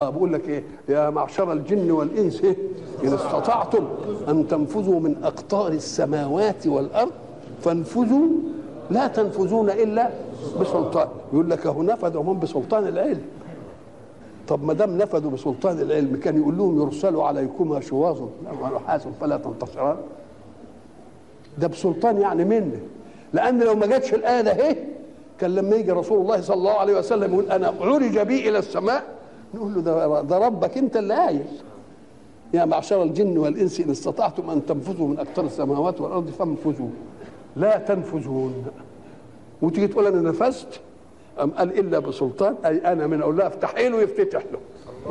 اه بقول لك ايه يا معشر الجن والانس إيه؟ ان استطعتم ان تنفذوا من اقطار السماوات والارض فانفذوا لا تنفذون الا بسلطان يقول لك اهو نفذوا هم بسلطان العلم طب ما دام نفذوا بسلطان العلم كان يقول لهم يرسلوا عليكما شواظ ونحاس فلا تنتصران ده بسلطان يعني منه لان لو ما جاتش الايه ده اهي كان لما يجي رسول الله صلى الله عليه وسلم يقول انا عرج بي الى السماء نقول له ده, ده ربك انت اللي قايل يا معشر الجن والانس ان استطعتم ان تنفذوا من اقطار السماوات والارض فانفذوا لا تنفذون وتيجي تقول انا نفذت أم قال الا بسلطان اي انا من اقول له افتح له يفتتح له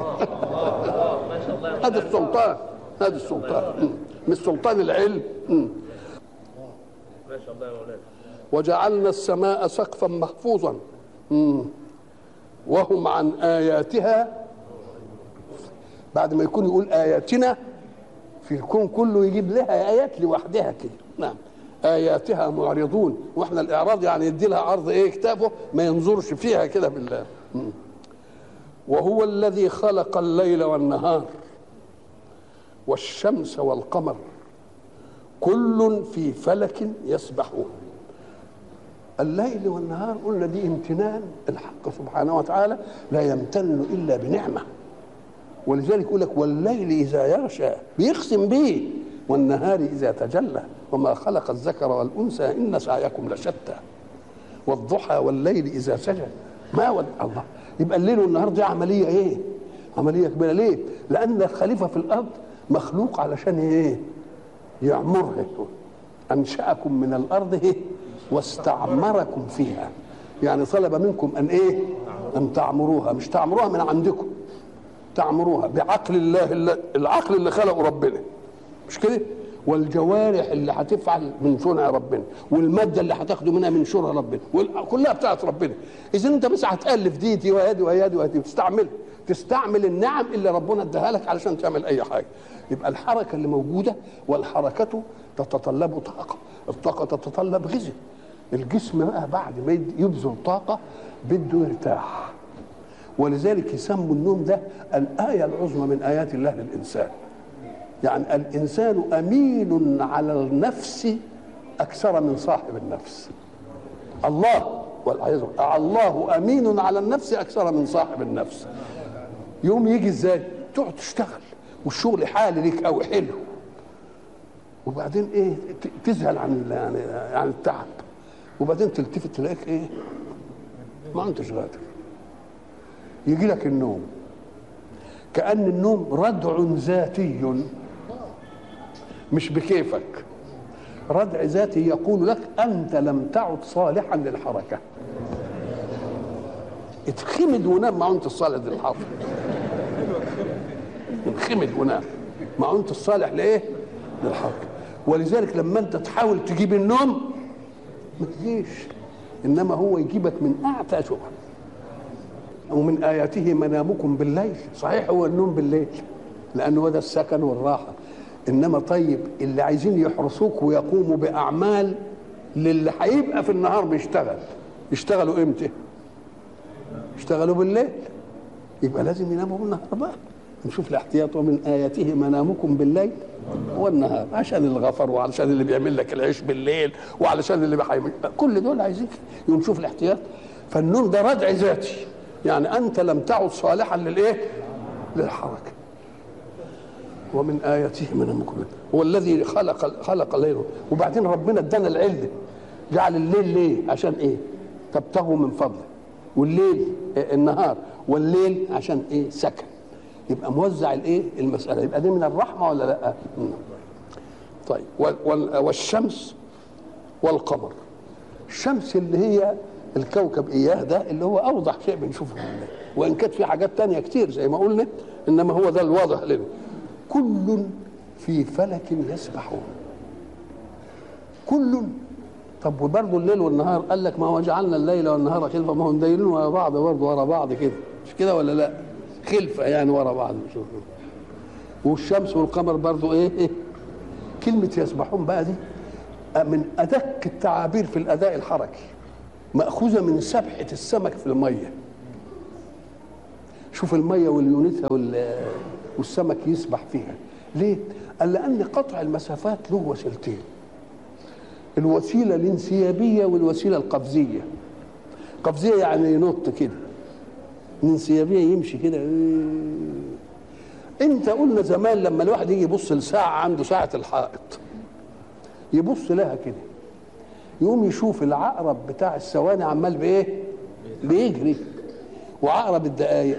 هذا السلطان هذا السلطان مم. مش سلطان العلم مم. ما شاء الله يا مولانا وجعلنا السماء سقفا محفوظا مم. وهم عن آياتها بعد ما يكون يقول آياتنا في الكون كله يجيب لها آيات لوحدها كده نعم آياتها معرضون واحنا الإعراض يعني يدي لها عرض إيه كتابه ما ينظرش فيها كده بالله مم. وهو الذي خلق الليل والنهار والشمس والقمر كل في فلك يسبحون الليل والنهار قلنا دي امتنان الحق سبحانه وتعالى لا يمتن الا بنعمه ولذلك يقول لك والليل اذا يغشى بيقسم به والنهار اذا تجلى وما خلق الذكر والانثى ان سعيكم لشتى والضحى والليل اذا سجى ما ود الله يبقى الليل والنهار دي عمليه ايه؟ عمليه كبيره ليه؟ لان الخليفه في الارض مخلوق علشان ايه؟ يعمرها انشاكم من الارض ايه؟ واستعمركم فيها يعني طلب منكم ان ايه ان تعمروها مش تعمروها من عندكم تعمروها بعقل الله اللي العقل اللي خلقه ربنا مش كده والجوارح اللي هتفعل من صنع ربنا والماده اللي هتاخده منها من شرع ربنا وال- كلها بتاعت ربنا اذا انت بس هتالف دي دي وهذه وهذه وهذه تستعمل تستعمل النعم اللي ربنا اداها لك علشان تعمل اي حاجه يبقى الحركه اللي موجوده والحركه تتطلب طاقه الطاقه تتطلب غذاء الجسم بقى بعد ما يد- يبذل طاقه بده يرتاح ولذلك يسموا النوم ده الايه العظمى من ايات الله للانسان يعني الانسان امين على النفس اكثر من صاحب النفس الله والعياذ بالله الله امين على النفس اكثر من صاحب النفس يوم يجي ازاي تقعد تشتغل والشغل حالي ليك قوي حلو وبعدين ايه ت- تزهل عن ال- يعني عن التعب وبعدين تلتفت تلاقيك ايه ما انتش قادر يجي لك النوم كأن النوم ردع ذاتي مش بكيفك ردع ذاتي يقول لك أنت لم تعد صالحا للحركة اتخمد ونام ما انت الصالح للحركة انخمد ونام ما انت الصالح لايه للحركة ولذلك لما انت تحاول تجيب النوم ما تجيش انما هو يجيبك من اعتى شبهه ومن آياته منامكم بالليل صحيح هو النوم بالليل لأنه هو ده السكن والراحة إنما طيب اللي عايزين يحرسوك ويقوموا بأعمال للي هيبقى في النهار بيشتغل يشتغلوا إمتى؟ يشتغلوا بالليل يبقى لازم يناموا بالنهار بقى نشوف الاحتياط ومن آياته منامكم بالليل والنهار عشان الغفر وعشان اللي بيعمل لك العيش بالليل وعلشان اللي بيحيي كل دول عايزين يوم نشوف الاحتياط فالنوم ده ردع ذاتي يعني انت لم تعد صالحا للايه للحركه ومن اياته منامكم بالليل. هو الذي خلق خلق الليل وبعدين ربنا ادانا العلم جعل الليل ليه عشان ايه تبتغوا من فضله والليل آه، النهار والليل عشان ايه سكن يبقى موزع الايه المساله يبقى دي من الرحمه ولا لا مم. طيب وال- وال- والشمس والقمر الشمس اللي هي الكوكب اياه ده اللي هو اوضح شيء بنشوفه في الليل وان كانت في حاجات تانية كتير زي ما قلنا انما هو ده الواضح لنا كل في فلك يسبحون كل طب وبرضه الليل والنهار قال لك ما هو جعلنا الليل والنهار خلفه ما هم دايرين ورا بعض برضه ورا بعض كده مش كده ولا لا خلفه يعني ورا بعض شوف والشمس والقمر برضه ايه, إيه؟ كلمه يسبحون بقى دي من ادق التعابير في الاداء الحركي ماخوذه من سبحه السمك في الميه شوف الميه واليونتها وال- والسمك يسبح فيها ليه قال لان قطع المسافات له وسيلتين الوسيله الانسيابيه والوسيله القفزيه قفزيه يعني ينط كده الانسيابيه يمشي كده انت قلنا زمان لما الواحد يجي يبص لساعه عنده ساعه الحائط يبص لها كده يقوم يشوف العقرب بتاع الثواني عمال بايه بيجري وعقرب الدقايق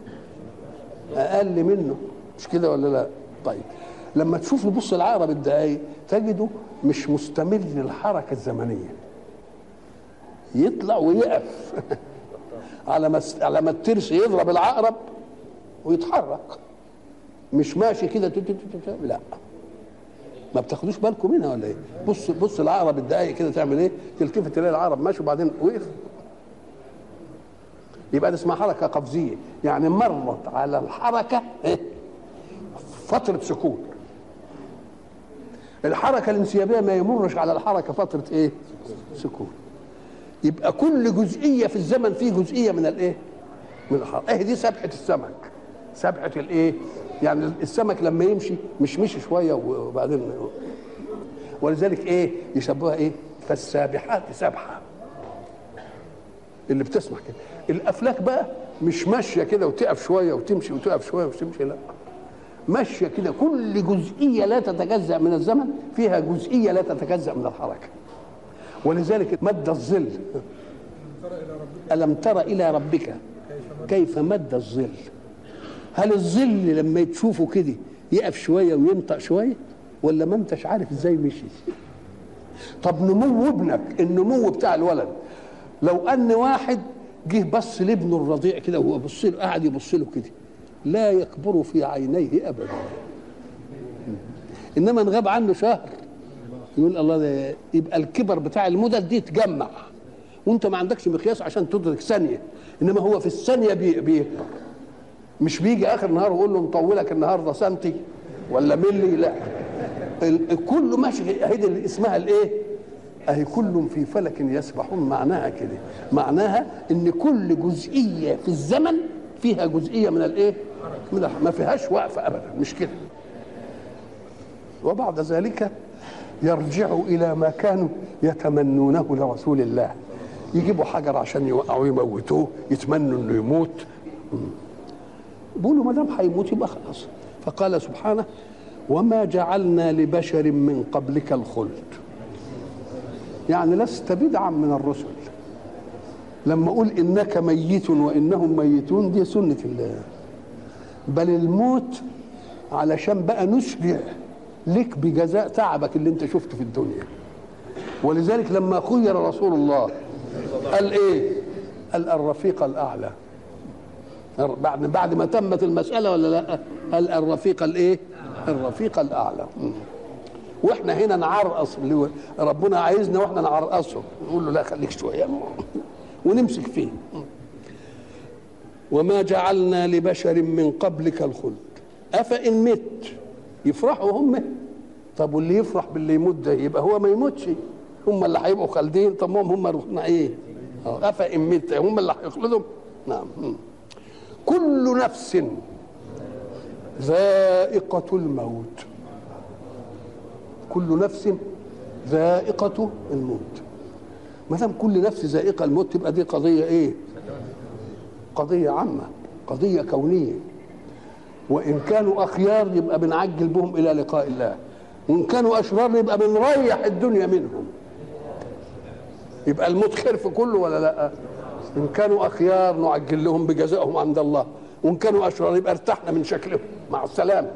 اقل منه مش كده ولا لا طيب لما تشوف يبص العقرب الدقايق تجده مش مستمر الحركه الزمنيه يطلع ويقف على ما على ما الترس يضرب العقرب ويتحرك مش ماشي كده تت- تت- تت- لا ما بتاخدوش بالكم منها ولا ايه بص بص العقرب الدقايق كده تعمل ايه تلتفت تلاقي العقرب ماشي وبعدين وقف يبقى دي اسمها حركه قفزيه يعني مرت على الحركه إيه؟ فتره سكون الحركه الانسيابيه ما يمرش على الحركه فتره ايه سكون يبقى كل جزئيه في الزمن فيه جزئيه من الايه من الحركه ايه دي سبحه السمك سبحه الايه يعني السمك لما يمشي مش مشي شويه وبعدين ولذلك ايه يشبهها ايه فالسابحات سبحه اللي بتسمع كده الافلاك بقى مش ماشيه كده وتقف شويه وتمشي وتقف شويه وتمشي لا ماشيه كده كل جزئيه لا تتجزا من الزمن فيها جزئيه لا تتجزا من الحركه ولذلك مد الظل الم تر الى ربك كيف مد الظل هل الظل لما تشوفه كده يقف شويه وينطق شويه ولا ما انتش عارف ازاي مشي طب نمو ابنك النمو بتاع الولد لو ان واحد جه بص لابنه الرضيع كده وهو بص له قاعد يبص له كده لا يكبر في عينيه ابدا انما ان غاب عنه شهر يقول الله ده يبقى الكبر بتاع المدد دي تجمع وانت ما عندكش مقياس عشان تدرك ثانيه انما هو في الثانيه بي بيكبر مش بيجي اخر النهار ويقول له نطولك النهارده سنتي ولا ملي لا ال- كله ماشي هيدي اللي اسمها الايه اهي كل في فلك يسبحون معناها كده معناها ان كل جزئيه في الزمن فيها جزئيه من الايه من الح- ما فيهاش وقفه ابدا مش كده وبعد ذلك يرجعوا الى ما كانوا يتمنونه لرسول الله يجيبوا حجر عشان يوقعوا يموتوه يتمنوا انه يموت بيقولوا ما دام هيموت يبقى خلاص فقال سبحانه وما جعلنا لبشر من قبلك الخلد يعني لست بدعا من الرسل لما اقول انك ميت وانهم ميتون دي سنه الله بل الموت علشان بقى نشبع لك بجزاء تعبك اللي انت شفته في الدنيا ولذلك لما خير رسول الله قال ايه قال الرفيق الاعلى بعد بعد ما تمت المساله ولا لا قال الرفيق الايه الرفيق الاعلى مم. واحنا هنا نعرقص اللي ربنا عايزنا واحنا نعرقصه نقول له لا خليك شويه ونمسك فيه وما جعلنا لبشر من قبلك الخلد افان مت يفرحوا هم طب واللي يفرح باللي يموت ده يبقى هو ما يموتش هم اللي هيبقوا خالدين طب ما هم هم روحنا ايه آه، افان مت هم اللي هيخلدهم نعم مم. كل نفس ذائقة الموت كل نفس ذائقة الموت ما دام كل نفس ذائقة الموت تبقى دي قضية ايه؟ قضية عامة قضية كونية وإن كانوا أخيار يبقى بنعجل بهم إلى لقاء الله وإن كانوا أشرار يبقى بنريح الدنيا منهم يبقى الموت خير في كله ولا لا؟ إن كانوا أخيار نعجل لهم بجزائهم عند الله وإن كانوا أشرار يبقى ارتحنا من شكلهم مع السلامة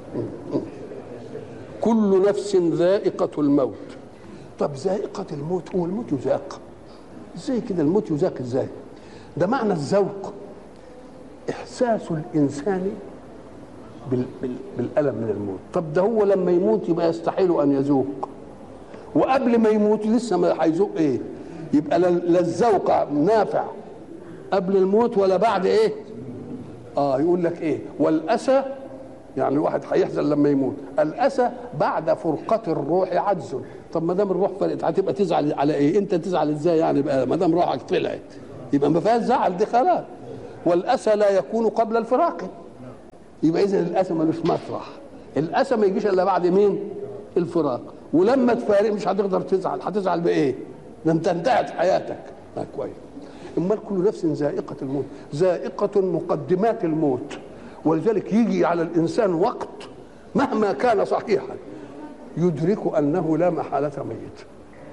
كل نفس ذائقة الموت طب ذائقة الموت هو الموت يذاق ازاي كده الموت يذاق ازاي ده معنى الذوق احساس الانسان بال بال بالالم من الموت طب ده هو لما يموت يبقى يستحيل ان يذوق وقبل ما يموت لسه ما هيذوق ايه يبقى لا لا الذوق نافع قبل الموت ولا بعد ايه اه يقول لك ايه والاسى يعني الواحد هيحزن لما يموت الاسى بعد فرقه الروح عجز طب ما دام الروح فرقت هتبقى تزعل على ايه انت تزعل ازاي يعني بقى ما دام روحك طلعت يبقى ما فيهاش زعل دي خلاص والاسى لا يكون قبل الفراق يبقى اذا الاسى ملوش مطرح الاسى ما يجيش الا بعد مين الفراق ولما تفارق مش هتقدر تزعل هتزعل بايه ده انت انتهت حياتك آه كويس امال كل نفس ذائقه الموت ذائقه مقدمات الموت ولذلك يجي على الانسان وقت مهما كان صحيحا يدرك انه لا محاله ميت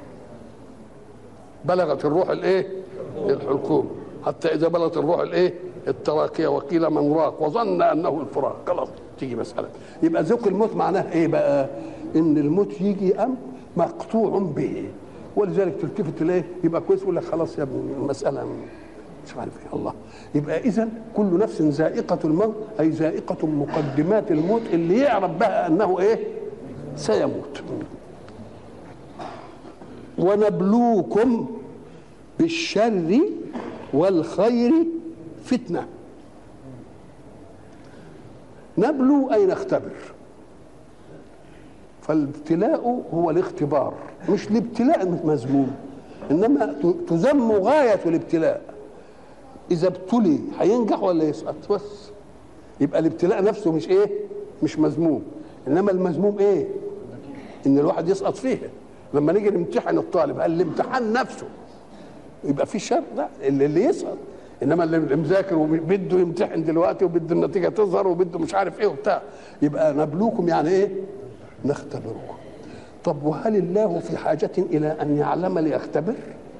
بلغت الروح الايه الحلقوم حتى اذا بلغت الروح الايه التراكيه وقيل من راق وظن انه الفراق خلاص تيجي مساله يبقى ذوق الموت معناه ايه بقى ان الموت يجي ام مقطوع به ولذلك تلتفت اليه يبقى كويس يقول لك خلاص يا ابني المساله مش عارف ايه الله يبقى اذا كل نفس ذائقه الموت اي ذائقه مقدمات الموت اللي يعرف بها انه ايه سيموت ونبلوكم بالشر والخير فتنه نبلو اي نختبر فالابتلاء هو الاختبار مش الابتلاء مذموم انما تذم غايه الابتلاء اذا ابتلي هينجح ولا يسقط بس يبقى الابتلاء نفسه مش ايه مش مذموم انما المذموم ايه ان الواحد يسقط فيه لما نيجي نمتحن الطالب هل الامتحان نفسه يبقى في شر لا اللي, اللي يسقط انما اللي مذاكر وبده يمتحن دلوقتي وبده النتيجه تظهر وبده مش عارف ايه وبتاع يبقى نبلوكم يعني ايه نختبركم طب وهل الله في حاجة إلى أن يعلم ليختبر؟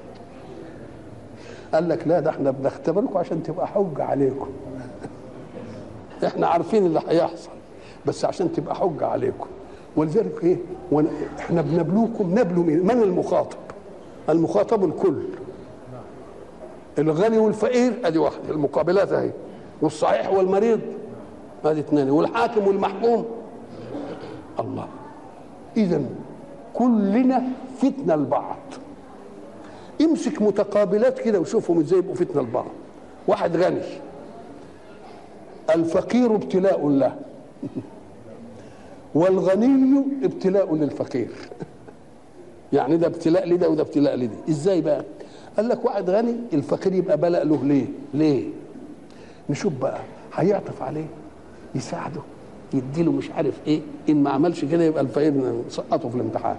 قال لك لا ده احنا بنختبركم عشان تبقى حجة عليكم احنا عارفين اللي هيحصل بس عشان تبقى حجة عليكم ولذلك ايه احنا بنبلوكم نبلو مين من المخاطب المخاطب الكل الغني والفقير ادي واحده المقابلات اهي والصحيح والمريض ادي اثنين والحاكم والمحكوم الله اذا كلنا فتنه لبعض امسك متقابلات كده وشوفهم ازاي يبقوا فتنه لبعض واحد غني الفقير ابتلاء له والغني ابتلاء للفقير يعني ده ابتلاء لده وده ابتلاء لده ازاي بقى قال لك واحد غني الفقير يبقى بلاء له ليه ليه نشوف بقى هيعطف عليه يساعده يديله مش عارف ايه ان ما عملش كده يبقى الفقير سقطه في الامتحان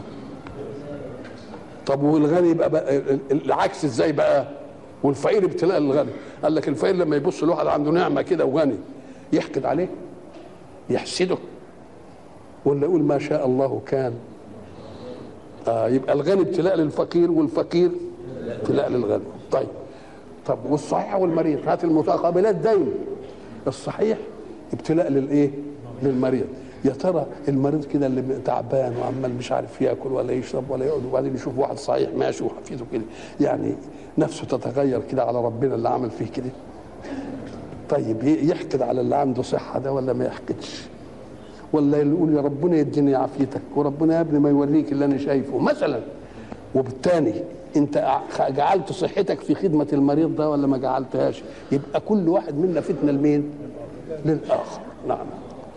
طب والغني يبقى بقى العكس ازاي بقى والفقير ابتلاء للغني قال لك الفقير لما يبص لواحد عنده نعمه كده وغني يحقد عليه يحسده ولا يقول ما شاء الله كان آه يبقى الغني ابتلاء للفقير والفقير ابتلاء للغني طيب طب والصحيح والمريض هات المتقابلات دايما الصحيح ابتلاء للايه للمريض يا ترى المريض كده اللي تعبان وعمال مش عارف ياكل ولا يشرب ولا يقعد وبعدين يشوف واحد صحيح ماشي وحفيده كده يعني نفسه تتغير كده على ربنا اللي عمل فيه كده طيب يحقد على اللي عنده صحه ده ولا ما يحقدش ولا يقول يا ربنا يديني عافيتك وربنا يا ابني ما يوريك اللي انا شايفه مثلا وبالتالي انت جعلت صحتك في خدمه المريض ده ولا ما جعلتهاش يبقى كل واحد منا فتنه لمين للاخر نعم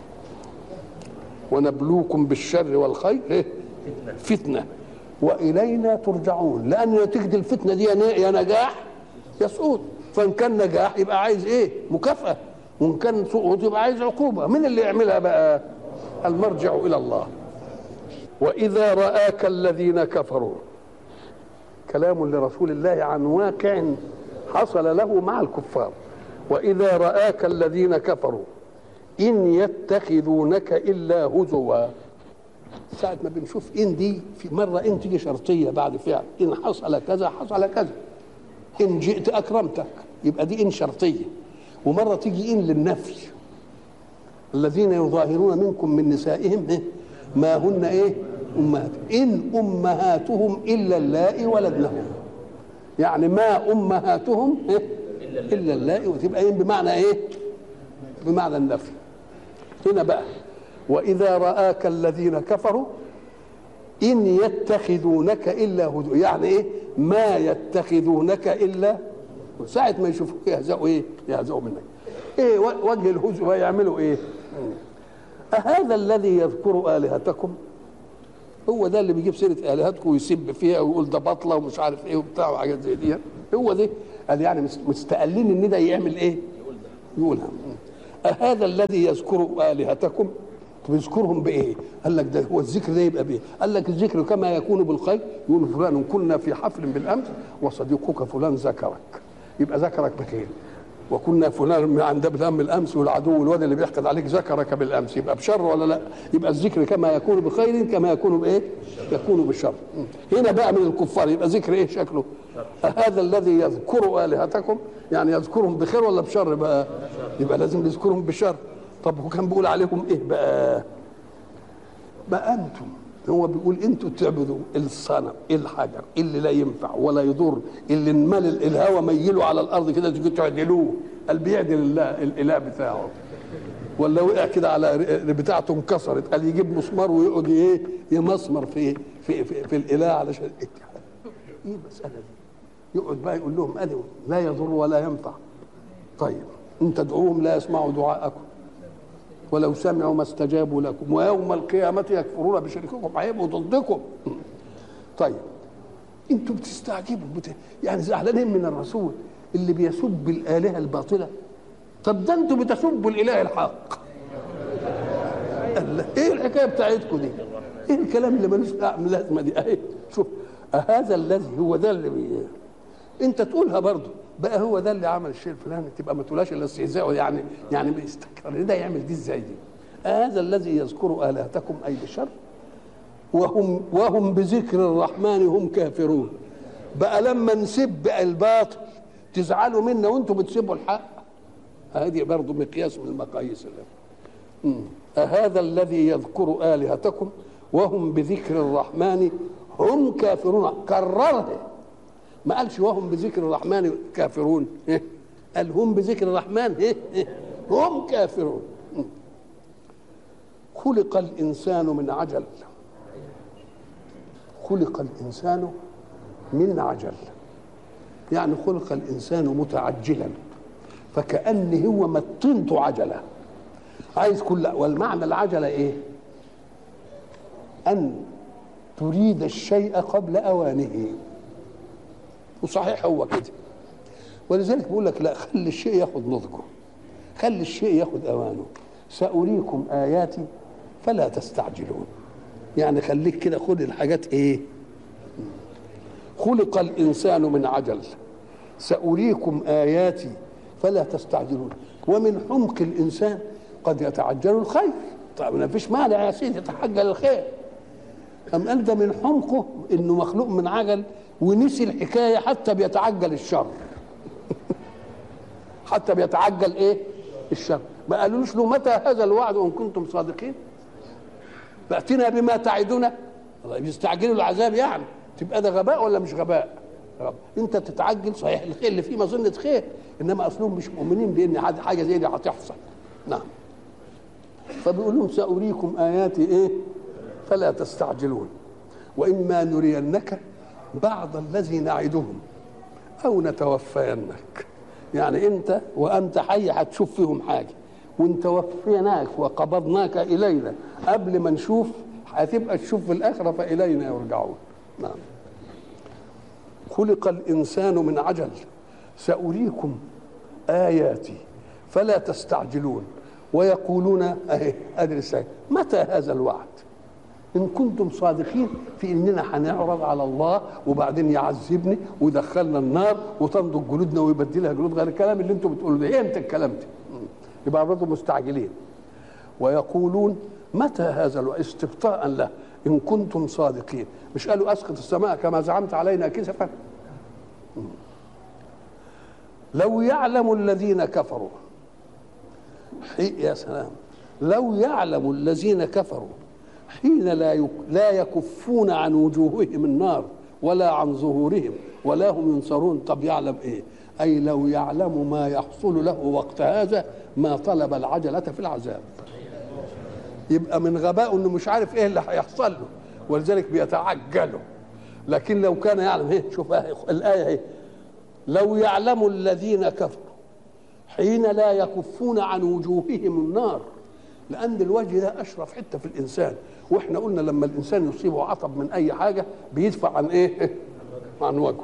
ونبلوكم بالشر والخير إيه؟ فتنه والينا ترجعون لان نتيجه الفتنه دي يا نجاح يا سقوط فان كان نجاح يبقى عايز ايه مكافاه وان كان سقوط يبقى عايز عقوبه مين اللي يعملها بقى المرجع الى الله واذا راك الذين كفروا كلام لرسول الله عن واقع حصل له مع الكفار واذا راك الذين كفروا ان يتخذونك الا هزوا ساعة ما بنشوف إن دي في مرة إن تيجي شرطية بعد فعل إن حصل كذا حصل كذا إن جئت أكرمتك يبقى دي إن شرطية ومرة تيجي إن للنفي الذين يظاهرون منكم من نسائهم إيه؟ ما هن إيه أمهات إن أمهاتهم إلا اللائي ولدنهم يعني ما أمهاتهم إيه؟ إلا اللائي وتبقى إن بمعنى إيه بمعنى النفي هنا بقى وإذا رآك الذين كفروا إن يتخذونك إلا هدوء يعني إيه ما يتخذونك إلا ساعة ما يشوفوك يهزأوا إيه يهزأوا منك إيه وجه الهزء يعملوا إيه أهذا الذي يذكر آلهتكم هو ده اللي بيجيب سيرة آلهتكم ويسب فيها ويقول ده بطلة ومش عارف إيه وبتاع وحاجات زي دي هو ده قال يعني مست- مستقلين ان ده يعمل ايه يقولها أهذا الذي يذكر آلهتكم طب يذكرهم بإيه؟ قال لك ده هو الذكر ده يبقى بإيه؟ قال لك الذكر كما يكون بالخير يقول فلان كنا في حفل بالأمس وصديقك فلان ذكرك يبقى ذكرك بخير وكنا فلان من عند بالأم الأمس والعدو الواد اللي بيحقد عليك ذكرك بالأمس يبقى بشر ولا لا؟ يبقى الذكر كما يكون بخير كما يكون بإيه؟ يكون بالشر هنا بقى من الكفار يبقى ذكر إيه شكله؟ هذا الذي يذكر آلهتكم يعني يذكرهم بخير ولا بشر بقى؟ يبقى لازم يذكرهم بشر طب هو كان بيقول عليهم ايه بقى بقى انتم هو بيقول انتوا تعبدوا الصنم الحجر اللي لا ينفع ولا يضر اللي انمل الهوى ميله على الارض كده تيجوا تعدلوه قال بيعدل الله الاله بتاعه ولا وقع كده على ر- بتاعته انكسرت قال يجيب مسمار ويقعد ايه يمسمر في في في, في الاله علشان ايه ايه المساله دي يقعد بقى يقول لهم ادعوا لا يضر ولا ينفع طيب ان تدعوهم لا يسمعوا دعاءكم ولو سمعوا ما استجابوا لكم ويوم القيامة يكفرون بشرككم هيبقوا ضدكم طيب انتوا بتستعجبوا بت... يعني زعلانين من الرسول اللي بيسب الآلهة الباطلة طب ده انتوا بتسبوا الإله الحق الله ايه الحكايه بتاعتكم دي؟ ايه الكلام اللي ملوش لازمه دي؟ اهي شوف هذا الذي هو ده اللي بي... انت تقولها برضه بقى هو ده اللي عمل الشيء الفلاني تبقى ما تقولهاش الا استهزاء يعني يعني بيستكبر إيه ده يعمل دي ازاي دي؟ هذا الذي يذكر الهتكم اي بشر وهم وهم بذكر الرحمن هم كافرون بقى لما نسب الباطل تزعلوا منا وانتم بتسبوا الحق هذه برضه مقياس من المقاييس اللي مم. أهذا الذي يذكر آلهتكم وهم بذكر الرحمن هم كافرون كررها ما قالش وهم بذكر الرحمن كافرون إيه؟ قال هم بذكر الرحمن إيه؟ إيه؟ هم كافرون مم. خلق الإنسان من عجل خلق الإنسان من عجل يعني خلق الإنسان متعجلا فكأن هو مطنته عجله عايز كل والمعنى العجله ايه ان تريد الشيء قبل اوانه وصحيح هو كده ولذلك بيقول لك لا خلي الشيء ياخذ نضجه خلي الشيء ياخذ اوانه ساريكم اياتي فلا تستعجلون يعني خليك كده خد الحاجات ايه خلق الانسان من عجل ساريكم اياتي فلا تستعجلون ومن حمق الانسان قد يتعجل الخير طيب ما فيش مانع يا سيدي يتعجل الخير أم قال ده من حمقه انه مخلوق من عجل ونسي الحكايه حتى بيتعجل الشر حتى بيتعجل ايه الشر ما قالوش له متى هذا الوعد ان كنتم صادقين فاتنا بما تعدنا الله بيستعجلوا العذاب يعني تبقى ده غباء ولا مش غباء غباء. انت تتعجل صحيح الخير اللي فيه مظنه خير انما اصلهم مش مؤمنين بان حد- حاجه زي دي هتحصل نعم فبيقول لهم سأريكم آياتي إيه فلا تستعجلون وإما نرينك بعض الذي نعدهم أو نتوفينك يعني أنت وأنت حي هتشوف فيهم حاجة وإن توفيناك وقبضناك إلينا قبل ما نشوف هتبقى تشوف في الآخرة فإلينا يرجعون نعم خلق الإنسان من عجل سأريكم آياتي فلا تستعجلون ويقولون اهي ادرس أهي. متى هذا الوعد ان كنتم صادقين في اننا هنعرض على الله وبعدين يعذبني ويدخلنا النار وتنضج جلودنا ويبدلها جلود غير الكلام اللي انتم بتقولوا ده امتى الكلام ده مم. يبقى برضه مستعجلين ويقولون متى هذا الوعد استبطاء له ان كنتم صادقين مش قالوا اسقط السماء كما زعمت علينا كسفا مم. لو يعلم الذين كفروا حي يا سلام لو يعلم الذين كفروا حين لا يك لا يكفون عن وجوههم النار ولا عن ظهورهم ولا هم ينصرون طب يعلم ايه اي لو يعلم ما يحصل له وقت هذا ما طلب العجله في العذاب يبقى من غبائه انه مش عارف ايه اللي هيحصل له ولذلك بيتعجله لكن لو كان يعلم ايه شوف الايه اهي لو يعلم الذين كفروا حين لا يكفون عن وجوههم النار لان الوجه ده اشرف حته في الانسان واحنا قلنا لما الانسان يصيبه عطب من اي حاجه بيدفع عن ايه عن وجهه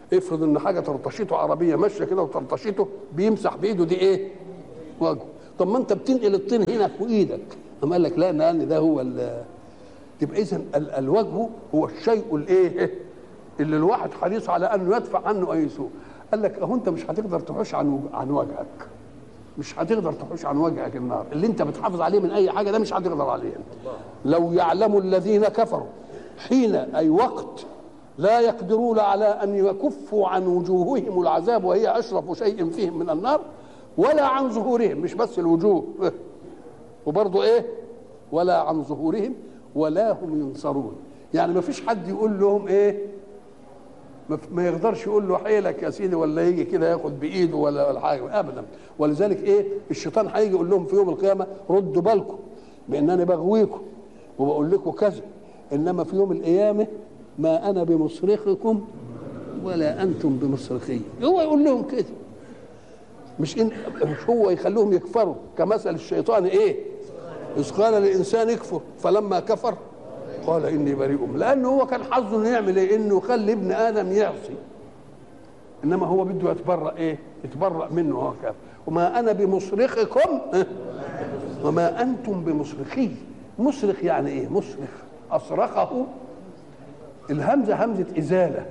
افرض ان حاجه ترطشته عربيه ماشيه كده وترطشته بيمسح بايده دي ايه وجهه طب ما انت بتنقل الطين هنا في ايدك اما قال لك لا لان ده هو ال- تبقى اذا ال- الوجه هو الشيء الايه اللي الواحد حريص على انه يدفع عنه اي سوء قال لك اهو انت مش هتقدر تحوش عن عن وجهك مش هتقدر تحوش عن وجهك النار اللي انت بتحافظ عليه من اي حاجه ده مش هتقدر عليه لو يعلم الذين كفروا حين اي وقت لا يقدرون على ان يكفوا عن وجوههم العذاب وهي اشرف شيء فيهم من النار ولا عن ظهورهم مش بس الوجوه وبرضه ايه ولا عن ظهورهم ولا هم ينصرون يعني ما فيش حد يقول لهم ايه ما ف- ما يقدرش يقول له حيلك يا سيدي ولا يجي كده ياخد بايده ولا ولا حاجه ابدا ولذلك ايه الشيطان هيجي يقول لهم في يوم القيامه ردوا بالكم بانني بغويكم وبقول لكم كذا انما في يوم القيامه ما انا بمصرخكم ولا انتم بمصرخي هو يقول لهم كده مش إن مش هو يخليهم يكفروا كمثل الشيطان ايه إذ قال للإنسان اكفر فلما كفر قال إني بريء منه. لأنه هو كان حظه إنه يعمل إيه؟ إنه يخلي ابن آدم يعصي إنما هو بده يتبرأ إيه؟ يتبرأ منه هو كافر وما أنا بمصرخكم ها؟ وما أنتم بمصرخي مصرخ يعني إيه؟ مصرخ أصرخه الهمزة همزة إزالة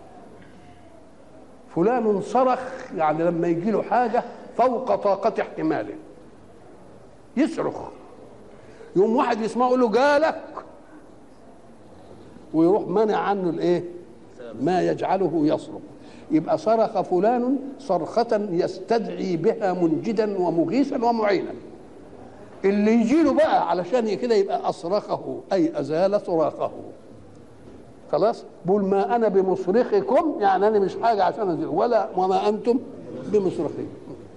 فلان صرخ يعني لما يجي له حاجة فوق طاقة احتماله يصرخ يوم واحد يسمعه يقول له جالك ويروح منع عنه الايه ما يجعله يصرخ يبقى صرخ فلان صرخة يستدعي بها منجدا ومغيثا ومعينا اللي يجي له بقى علشان كده يبقى أصرخه أي أزال صراخه خلاص بقول ما أنا بمصرخكم يعني أنا مش حاجة عشان أزيل ولا وما أنتم بمصرخي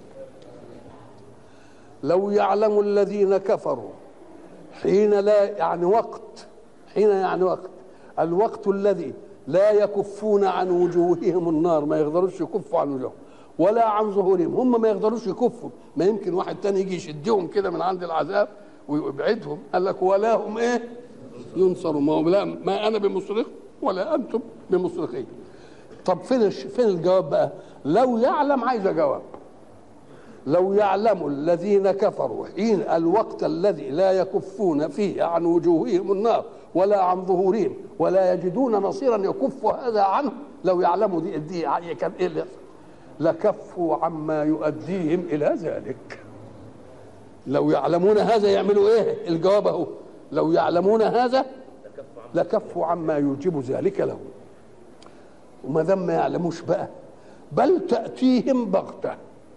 لو يعلم الذين كفروا حين لا يعني وقت حين يعني وقت الوقت الذي لا يكفون عن وجوههم النار ما يقدروش يكفوا عن وجوههم ولا عن ظهورهم هم ما يقدروش يكفوا ما يمكن واحد تاني يجي يشدهم كده من عند العذاب ويبعدهم قال لك ولا هم ايه ينصروا ما هم لا ما انا بمصرخ ولا انتم بمصرخين طب فين الش- فين الجواب بقى لو يعلم عايز جواب لو يعلم الذين كفروا حين الوقت الذي لا يكفون فيه عن وجوههم النار ولا عن ظهورهم ولا يجدون نصيرا يكف هذا عنه لو يعلموا دي, دي كان ايه اللي يحصل لكفوا عما يؤديهم الى ذلك لو يعلمون هذا يعملوا ايه الجواب اهو لو يعلمون هذا لكفوا عما يوجب ذلك لهم وما دام ما يعلموش بقى بل تأتيهم بغته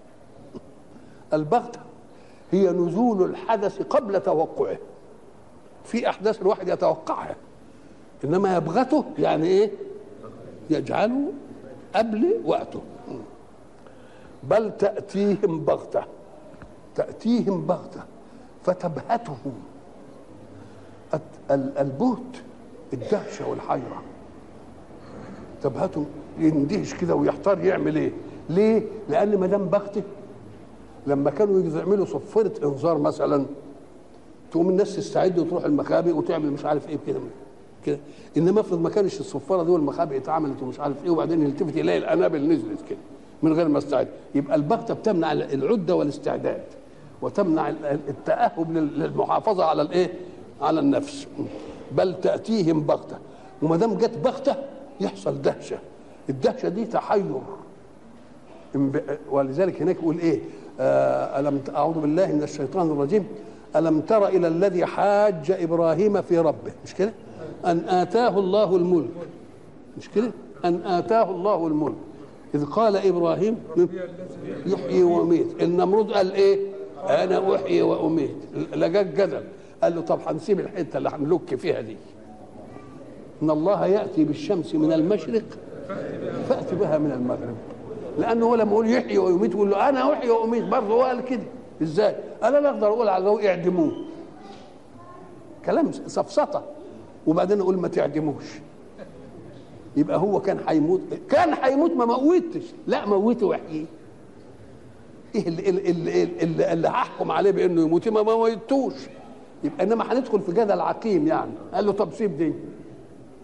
البغتة هي نزول الحدث قبل توقعه في أحداث الواحد يتوقعها إنما يبغته يعني إيه يجعله قبل وقته بل تأتيهم بغتة تأتيهم بغتة فتبهتهم الت- ال- البهت الدهشة والحيرة تبهتهم يندهش كده ويحتار يعمل ايه ليه لان ما دام بغته لما كانوا يعملوا صفرة انذار مثلا تقوم الناس تستعد وتروح المخابئ وتعمل مش عارف ايه كده كده انما افرض ما كانش الصفاره دي والمخابئ اتعملت ومش عارف ايه وبعدين يلتفت يلاقي الانابل نزلت كده من غير ما استعد يبقى البغته بتمنع العده والاستعداد وتمنع التاهب لل- للمحافظه على الايه؟ على النفس بل تاتيهم بغته وما دام جت بغته يحصل دهشه الدهشه دي تحير انب- ولذلك هناك يقول ايه آه، الم ت- اعوذ بالله من الشيطان الرجيم الم تر الى الذي حاج ابراهيم في ربه مش كده ان اتاه الله الملك مش كده ان اتاه الله الملك اذ قال ابراهيم يحيي ويميت النمرود قال ايه انا احيي واميت لجاج جدل قال له طب هنسيب الحته اللي هنلك فيها دي ان الله ياتي بالشمس من المشرق فات بها من المغرب لانه هو لما يقول يحيي ويميت يقول له انا احيي واميت برضه هو قال كده ازاي؟ قال انا اقدر اقول على ذوق اعدموه كلام سفسطه وبعدين اقول ما تعدموش يبقى هو كان هيموت كان هيموت ما موتش لا موته واحييه ايه اللي اللي, اللي, اللي, اللي هحكم عليه بانه يموت ما موتوش يبقى انما هندخل في جدل عقيم يعني قال له طب سيب دي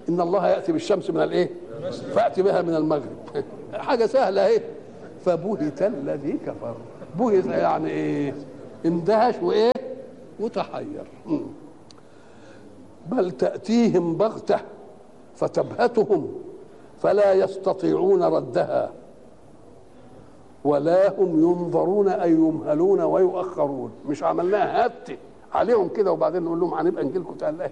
ان الله ياتي بالشمس من الايه فاتي بها من المغرب حاجه سهله اهي فبهت الذي كفر بهت يعني ايه اندهش وايه وتحير مم. بل تاتيهم بغته فتبهتهم فلا يستطيعون ردها ولا هم ينظرون اي يمهلون ويؤخرون مش عملناها هات عليهم كده وبعدين نقول لهم هنبقى نجي لكم تعالى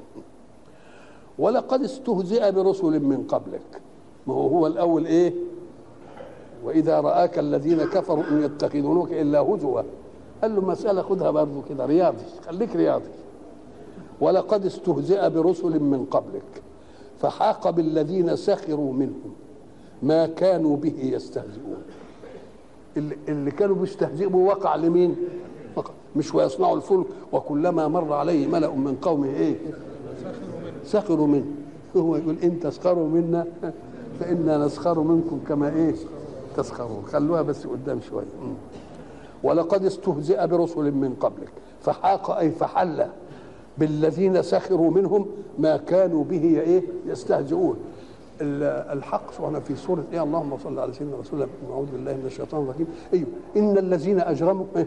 ولقد استهزئ برسل من قبلك ما هو هو الاول ايه واذا راك الذين كفروا ان يتخذونك الا هزوا قال له مساله خدها برضه كده رياضي خليك رياضي ولقد استهزئ برسل من قبلك فحاق بالذين سخروا منهم ما كانوا به يستهزئون اللي, اللي كانوا بيستهزئوا وقع لمين وقع مش ويصنعوا الفلك وكلما مر عليه ملأ من قومه ايه سخروا منه هو يقول ان تسخروا منا فانا نسخر منكم كما ايه تسخرون خلوها بس قدام شويه ولقد استهزئ برسل من قبلك فحاق اي فحل بالذين سخروا منهم ما كانوا به ايه يستهزئون الحق سبحانه في سوره ايه اللهم صل على سيدنا رسول الله اعوذ بالله من الشيطان الرجيم ايوه ان الذين اجرموا إيه؟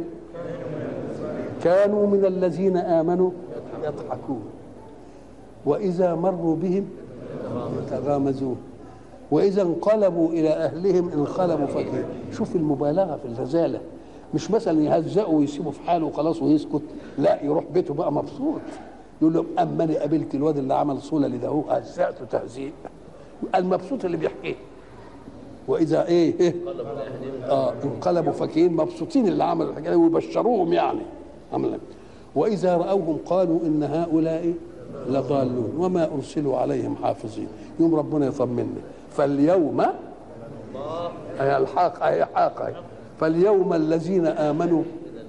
كانوا من الذين امنوا يضحكون واذا مروا بهم يتغامزون واذا انقلبوا الى اهلهم انقلبوا فكين شوف المبالغه في الرزاله مش مثلا يهزقوا ويسيبوا في حاله وخلاص ويسكت لا يروح بيته بقى مبسوط يقول لهم اما انا قابلت الواد اللي عمل صوله لده هو هزقته تهزيق المبسوط اللي بيحكيه واذا ايه, إيه؟ اه انقلبوا فكين مبسوطين اللي عملوا الحكايه ويبشروهم يعني عملا واذا راوهم قالوا ان هؤلاء لضالون وما ارسلوا عليهم حافظين يوم ربنا يطمنا فاليوم اي الحاق اي حاق فاليوم الذين امنوا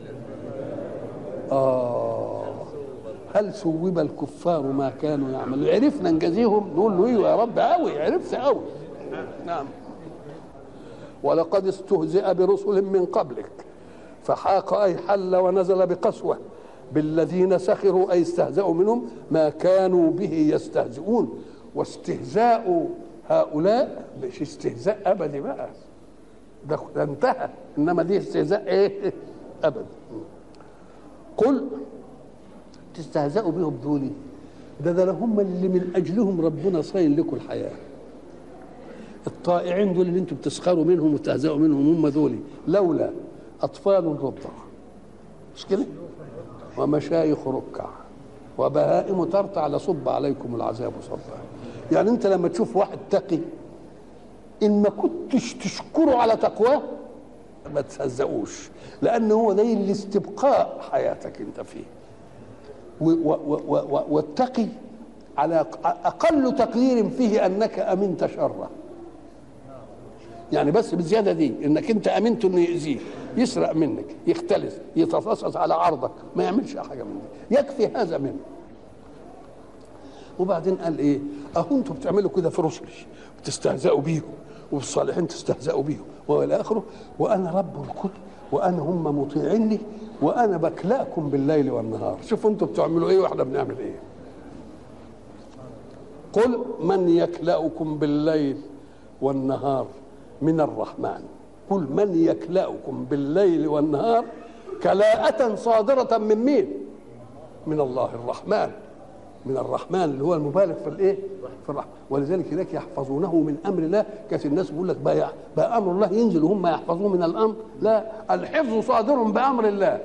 آه هل ثوب الكفار ما كانوا يعملون عرفنا نجازيهم نقول له ايوه يا رب قوي عرفت قوي نعم ولقد استهزئ برسل من قبلك فحاق اي حل ونزل بقسوه بالذين سخروا اي استهزأوا منهم ما كانوا به يستهزئون واستهزاء هؤلاء مش استهزاء ابدي بقى ده, ده انتهى انما دي استهزاء ايه ابدا قل تستهزئوا بهم دولي ده ده هم اللي من اجلهم ربنا صاين لكم الحياه الطائعين دول اللي انتم بتسخروا منهم وتهزئوا منهم هم دول لولا اطفال رضع مش كده ومشايخ ركع وبهائم ترتع لصب عليكم العذاب صبا يعني انت لما تشوف واحد تقي ان ما كنتش تشكره على تقواه ما تهزقوش لان هو ده الاستبقاء حياتك انت فيه والتقي على اقل تقدير فيه انك امنت شره يعني بس بالزياده دي انك انت امنت انه يأذيك يسرق منك يختلس يتفصص على عرضك ما يعملش حاجه من دي يكفي هذا منه وبعدين قال ايه اهو انتوا بتعملوا كده في رسلي بتستهزئوا بيهم والصالحين تستهزئوا بيهم والى اخره وانا رب الكل وانا هم مطيعيني وانا بكلاكم بالليل والنهار شوفوا انتوا بتعملوا ايه واحنا بنعمل ايه قل من يكلأكم بالليل والنهار من الرحمن قل من يكلأكم بالليل والنهار كلاءة صادرة من مين؟ من الله الرحمن من الرحمن اللي هو المبالغ في الايه؟ في الرحمن ولذلك هناك يحفظونه من امر الله كانت الناس بيقول لك بقى, بقى امر الله ينزل وهم يحفظوه من الامر لا الحفظ صادر بامر الله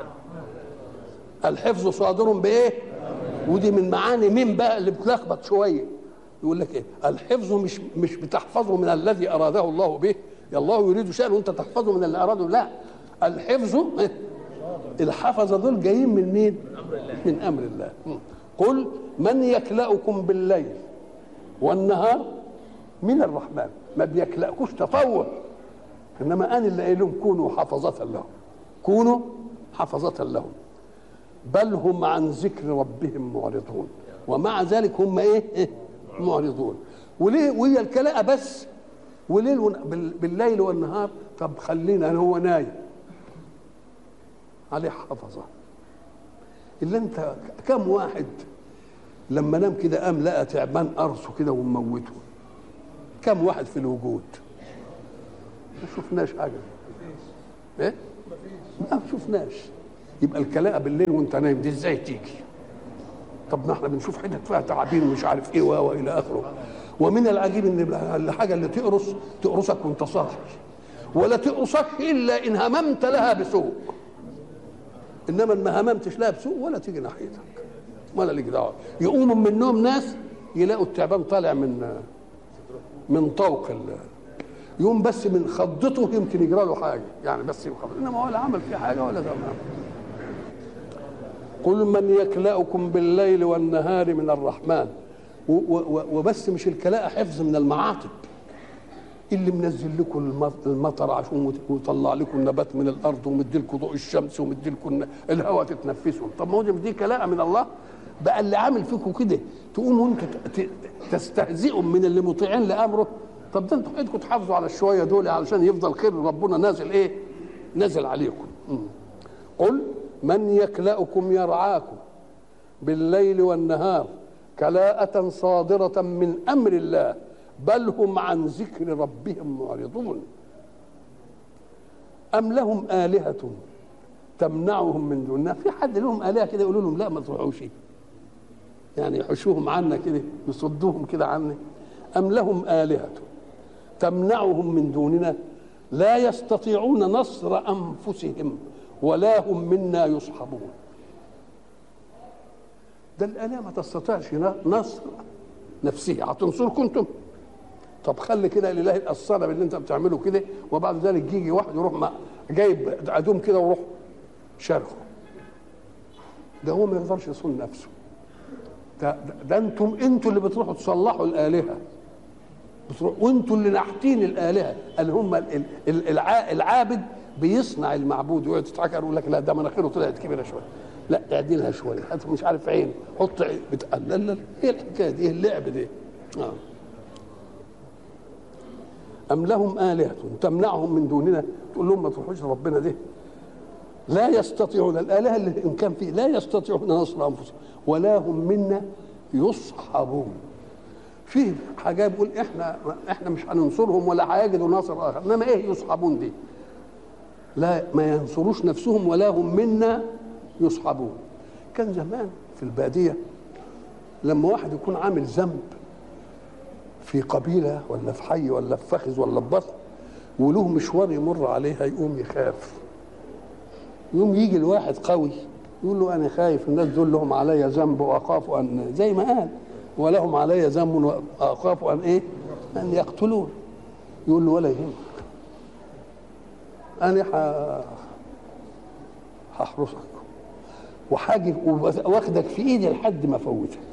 الحفظ صادر بايه؟ ودي من معاني مين بقى اللي بتلخبط شويه يقول لك ايه؟ الحفظ مش مش بتحفظه من الذي اراده الله به يا الله يريد شيئا وانت تحفظه من اللي اراده لا الحفظ إيه؟ الحفظه دول جايين من مين؟ من امر الله قل من يكلأكم بالليل والنهار من الرحمن ما بيكلأكوش تطوع انما انا اللي قايل لهم كونوا حفظة لهم كونوا حفظة لهم بل هم عن ذكر ربهم معرضون ومع ذلك هم ايه, إيه؟ معرضون وليه وهي الكلاءة بس وليل بالليل والنهار طب خلينا هو نايم عليه حفظه الا انت كم واحد لما نام كده قام لقى تعبان قرصه كده وموته كم واحد في الوجود ما شفناش حاجه ايه ما شفناش يبقى الكلاء بالليل وانت نايم دي ازاي تيجي طب ما احنا بنشوف حتت فيها تعابين ومش عارف ايه و الى اخره ومن العجيب ان الحاجه اللي تقرص تقرصك وانت صاحي ولا تقرصك الا ان هممت لها بسوء انما ما هممتش لها بسوء ولا تيجي ناحيتك ولا ليك دعوه يقوموا من النوم ناس يلاقوا التعبان طالع من من طوق ال يوم بس من خضته يمكن يجرى له حاجه يعني بس يخض انما ولا عمل فيه حاجه ولا ده قل من يكلأكم بالليل والنهار من الرحمن و- و- وبس مش الكلاء حفظ من المعاطب اللي منزل لكم الم- المطر عشان ويطلع لكم النبات من الارض ومدي لكم ضوء الشمس ومدي لكم الهواء تتنفسوا طب ما هو دي كلاء من الله بقى اللي عامل فيكم كده تقوموا انتوا ت- ت- تستهزئوا من اللي مطيعين لامره طب ده انتوا ايدكم تحافظوا على الشويه دول علشان يفضل خير ربنا نازل ايه؟ نازل عليكم مم. قل من يكلأكم يرعاكم بالليل والنهار كلاءة صادرة من أمر الله بل هم عن ذكر ربهم معرضون أم لهم آلهة تمنعهم من دوننا في حد لهم آلهة كده يقولوا لهم لا ما تروحوش يعني يحشوهم عنا كده يصدوهم كده عنا أم لهم آلهة تمنعهم من دوننا لا يستطيعون نصر أنفسهم ولا هم منا يصحبون ده الآلهة ما تستطيعش نصر نفسها هتنصركم انتم طب خلي كده الاله الصنم اللي انت بتعمله كده وبعد ذلك يجي واحد يروح مع جايب عدوم كده ويروح شارخه ده هو ما يقدرش يصون نفسه ده, ده, ده انتم انتوا اللي بتروحوا تصلحوا الالهه بتروح وانتوا اللي ناحتين الالهه اللي هم ال- ال- الع- العابد بيصنع المعبود ويقعد يضحك يقول لك لا ده مناخيره طلعت كبيره شويه لا اعدلها شويه هات مش عارف عين حط عين بت... لا لا لا ايه الحكايه دي ايه اللعب دي آه. أم لهم آلهة تمنعهم من دوننا تقول لهم ما تروحوش ربنا ده لا يستطيعون الآلهة اللي إن كان فيه لا يستطيعون نصر أنفسهم ولا هم منا يصحبون فيه حاجة بيقول إحنا إحنا مش هننصرهم ولا هيجدوا نصر آخر إنما إيه يصحبون دي لا ما ينصروش نفسهم ولا هم منا يصحبون كان زمان في البادية لما واحد يكون عامل ذنب في قبيله ولا في حي ولا في فخذ ولا في بطن وله مشوار يمر عليها يقوم يخاف يقوم يجي الواحد قوي يقول له انا خايف الناس دول لهم علي ذنب واخاف ان زي ما قال ولهم علي ذنب واخاف ان ايه؟ ان يقتلون يقول له ولا يهمك انا ح- هحرسك وحاجب واخدك في ايدي لحد ما فوتك